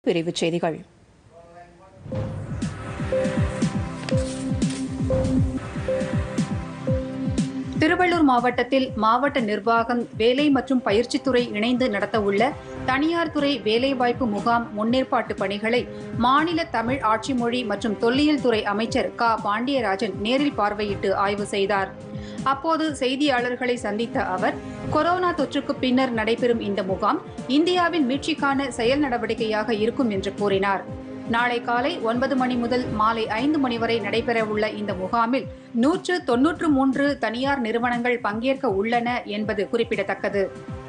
விரைவுச் செய்திகள் திருவள்ளூர் மாவட்டத்தில் மாவட்ட நிர்வாகம் வேலை மற்றும் பயிற்சித்துறை இணைந்து நடத்தவுள்ள தனியார் துறை வேலைவாய்ப்பு முகாம் முன்னேற்பாட்டு பணிகளை மாநில தமிழ் ஆட்சி மொழி மற்றும் தொல்லியல் துறை அமைச்சர் க பாண்டியராஜன் நேரில் பார்வையிட்டு ஆய்வு செய்தார் அப்போது செய்தியாளர்களை சந்தித்த அவர் கொரோனா தொற்றுக்கு பின்னர் நடைபெறும் இந்த முகாம் இந்தியாவின் மீட்சிக்கான செயல் நடவடிக்கையாக இருக்கும் என்று கூறினார் நாளை காலை ஒன்பது மணி முதல் மாலை ஐந்து மணி வரை நடைபெறவுள்ள இந்த முகாமில் நூற்று தொன்னூற்று மூன்று தனியார் நிறுவனங்கள் பங்கேற்க உள்ளன என்பது குறிப்பிடத்தக்கது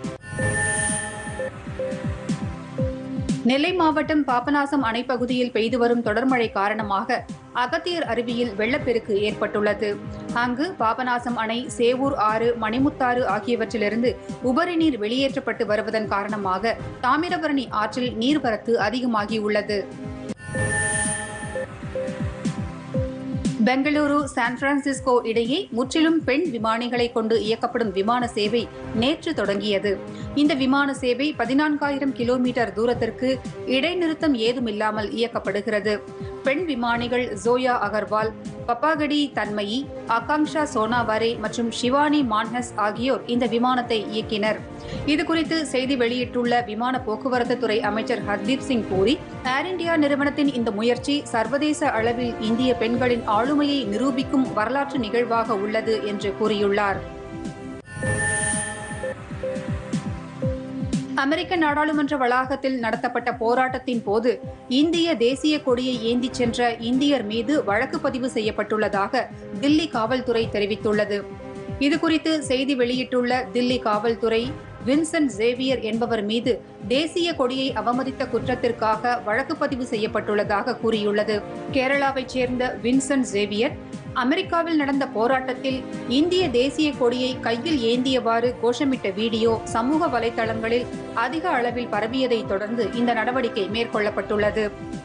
நெல்லை மாவட்டம் பாபநாசம் அணைப்பகுதியில் பெய்து வரும் தொடர்மழை காரணமாக அகத்தியர் அருவியில் வெள்ளப்பெருக்கு ஏற்பட்டுள்ளது அங்கு பாபநாசம் அணை சேவூர் ஆறு மணிமுத்தாறு ஆகியவற்றிலிருந்து உபரி நீர் வெளியேற்றப்பட்டு வருவதன் காரணமாக தாமிரபரணி ஆற்றில் நீர்வரத்து அதிகமாகியுள்ளது பெங்களூரு சான் பிரான்சிஸ்கோ இடையே முற்றிலும் பெண் விமானிகளை கொண்டு இயக்கப்படும் விமான சேவை நேற்று தொடங்கியது இந்த விமான சேவை பதினான்காயிரம் கிலோமீட்டர் தூரத்திற்கு இடைநிறுத்தம் ஏதுமில்லாமல் இயக்கப்படுகிறது பெண் விமானிகள் ஜோயா அகர்வால் பப்பாகடி தன்மயி ஆகாங்ஷா சோனாவாரே மற்றும் ஷிவானி மான்ஹஸ் ஆகியோர் இந்த விமானத்தை இயக்கினர் இதுகுறித்து செய்தி வெளியிட்டுள்ள விமான போக்குவரத்து துறை அமைச்சர் ஹர்தீப் சிங் பூரி ஏர் இந்தியா நிறுவனத்தின் இந்த முயற்சி சர்வதேச அளவில் இந்திய பெண்களின் ஆளுமையை நிரூபிக்கும் வரலாற்று நிகழ்வாக உள்ளது என்று கூறியுள்ளார் அமெரிக்க நாடாளுமன்ற வளாகத்தில் நடத்தப்பட்ட போராட்டத்தின் போது இந்திய தேசிய கொடியை ஏந்திச் சென்ற இந்தியர் மீது வழக்கு பதிவு செய்யப்பட்டுள்ளதாக தில்லி காவல்துறை தெரிவித்துள்ளது இதுகுறித்து செய்தி வெளியிட்டுள்ள தில்லி காவல்துறை வின்சென்ட் ஜேவியர் என்பவர் மீது தேசிய கொடியை அவமதித்த குற்றத்திற்காக வழக்கு பதிவு செய்யப்பட்டுள்ளதாக கூறியுள்ளது கேரளாவைச் சேர்ந்த வின்சென்ட் ஜேவியர் அமெரிக்காவில் நடந்த போராட்டத்தில் இந்திய தேசிய கொடியை கையில் ஏந்தியவாறு கோஷமிட்ட வீடியோ சமூக வலைதளங்களில் அதிக அளவில் பரவியதைத் தொடர்ந்து இந்த நடவடிக்கை மேற்கொள்ளப்பட்டுள்ளது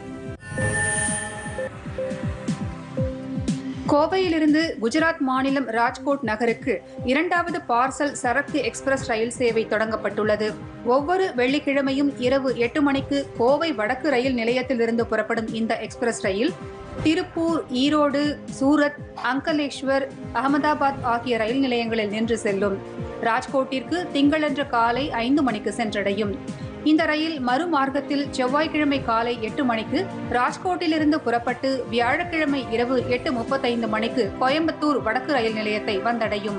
கோவையிலிருந்து குஜராத் மாநிலம் ராஜ்கோட் நகருக்கு இரண்டாவது பார்சல் சரக்கு எக்ஸ்பிரஸ் ரயில் சேவை தொடங்கப்பட்டுள்ளது ஒவ்வொரு வெள்ளிக்கிழமையும் இரவு எட்டு மணிக்கு கோவை வடக்கு ரயில் நிலையத்திலிருந்து புறப்படும் இந்த எக்ஸ்பிரஸ் ரயில் திருப்பூர் ஈரோடு சூரத் அங்கலேஷ்வர் அகமதாபாத் ஆகிய ரயில் நிலையங்களில் நின்று செல்லும் ராஜ்கோட்டிற்கு திங்களன்று காலை ஐந்து மணிக்கு சென்றடையும் இந்த ரயில் மறுமார்க்கத்தில் செவ்வாய்க்கிழமை காலை எட்டு மணிக்கு ராஜ்கோட்டிலிருந்து புறப்பட்டு வியாழக்கிழமை இரவு எட்டு முப்பத்தைந்து மணிக்கு கோயம்புத்தூர் வடக்கு ரயில் நிலையத்தை வந்தடையும்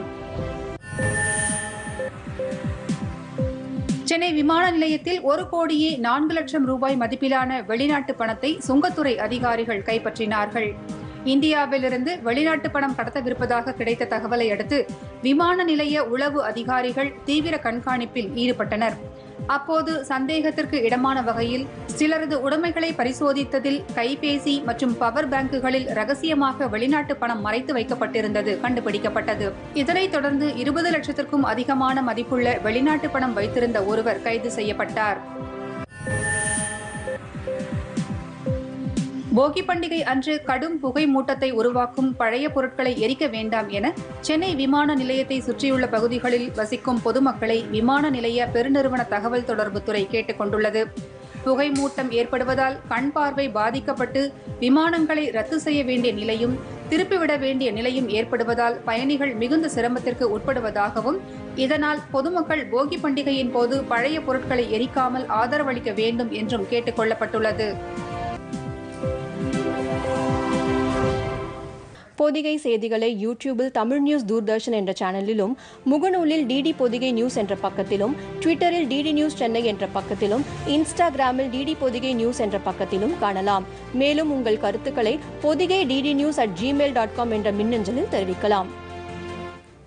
சென்னை விமான நிலையத்தில் ஒரு கோடியே நான்கு லட்சம் ரூபாய் மதிப்பிலான வெளிநாட்டு பணத்தை சுங்கத்துறை அதிகாரிகள் கைப்பற்றினார்கள் இந்தியாவிலிருந்து வெளிநாட்டு பணம் கடத்தவிருப்பதாக கிடைத்த தகவலை அடுத்து விமான நிலைய உளவு அதிகாரிகள் தீவிர கண்காணிப்பில் ஈடுபட்டனர் அப்போது சந்தேகத்திற்கு இடமான வகையில் சிலரது உடைமைகளை பரிசோதித்ததில் கைபேசி மற்றும் பவர் பேங்குகளில் ரகசியமாக வெளிநாட்டு பணம் மறைத்து வைக்கப்பட்டிருந்தது கண்டுபிடிக்கப்பட்டது இதனைத் தொடர்ந்து இருபது லட்சத்திற்கும் அதிகமான மதிப்புள்ள வெளிநாட்டு பணம் வைத்திருந்த ஒருவர் கைது செய்யப்பட்டார் போகி பண்டிகை அன்று கடும் புகை மூட்டத்தை உருவாக்கும் பழைய பொருட்களை எரிக்க வேண்டாம் என சென்னை விமான நிலையத்தை சுற்றியுள்ள பகுதிகளில் வசிக்கும் பொதுமக்களை விமான நிலைய பெருநிறுவன தகவல் தொடர்புத்துறை கேட்டுக் கொண்டுள்ளது புகை மூட்டம் ஏற்படுவதால் கண் பார்வை பாதிக்கப்பட்டு விமானங்களை ரத்து செய்ய வேண்டிய நிலையும் திருப்பிவிட வேண்டிய நிலையும் ஏற்படுவதால் பயணிகள் மிகுந்த சிரமத்திற்கு உட்படுவதாகவும் இதனால் பொதுமக்கள் போகி பண்டிகையின் போது பழைய பொருட்களை எரிக்காமல் ஆதரவளிக்க வேண்டும் என்றும் கேட்டுக் கொள்ளப்பட்டுள்ளது பொதிகை செய்திகளை யூடியூபில் தமிழ் நியூஸ் தூர்தர்ஷன் என்ற சேனலிலும் முகநூலில் டிடி பொதிகை நியூஸ் என்ற பக்கத்திலும் ட்விட்டரில் டிடி நியூஸ் சென்னை என்ற பக்கத்திலும் இன்ஸ்டாகிராமில் டிடி பொதிகை நியூஸ் என்ற பக்கத்திலும் காணலாம் மேலும் உங்கள் கருத்துக்களை Pothigai DD news at Gmail dot com என்ற மின்னஞ்சலில் தெரிவிக்கலாம்